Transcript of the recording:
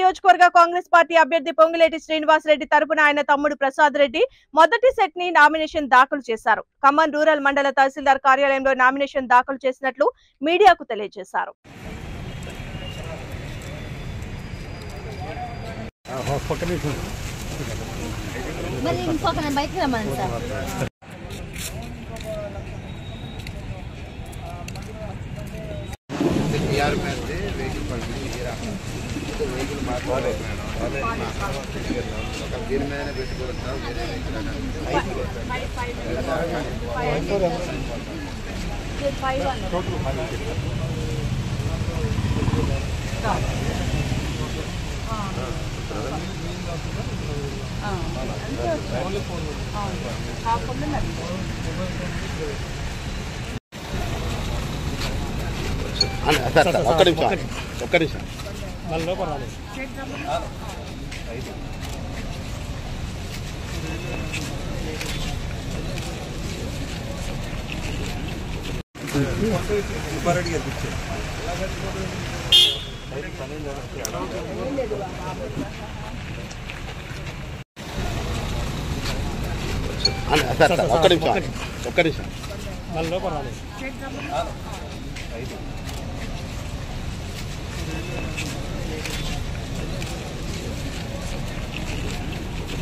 నియోజకవర్గ కాంగ్రెస్ పార్టీ అభ్యర్థి పొంగులేటి శ్రీనివాస్ రెడ్డి తరపున ఆయన తమ్ముడు ప్రసాద్ రెడ్డి మొదటి సెట్ ని నామినేషన్ దాఖలు చేశారు ఖమ్మం రూరల్ మండల తహసీల్దార్ కార్యాలయంలో నామినేషన్ దాఖలు చేసినట్లు మీడియాకు తెలియజేశారు మరి ఇంకొక బయటకు రమ్మని సార్ బిఆర్ మీద వెహికల్ పంపించి వెహికల్ మాట్లాడలేదు ఒక దీని మీదనే పెట్టుకోవచ్చు వేరే వెహికల్ ఒక్క నిమిషం ఒక్క నిమిషం ఒక్క నిమిషం ఒక్క నిమిషం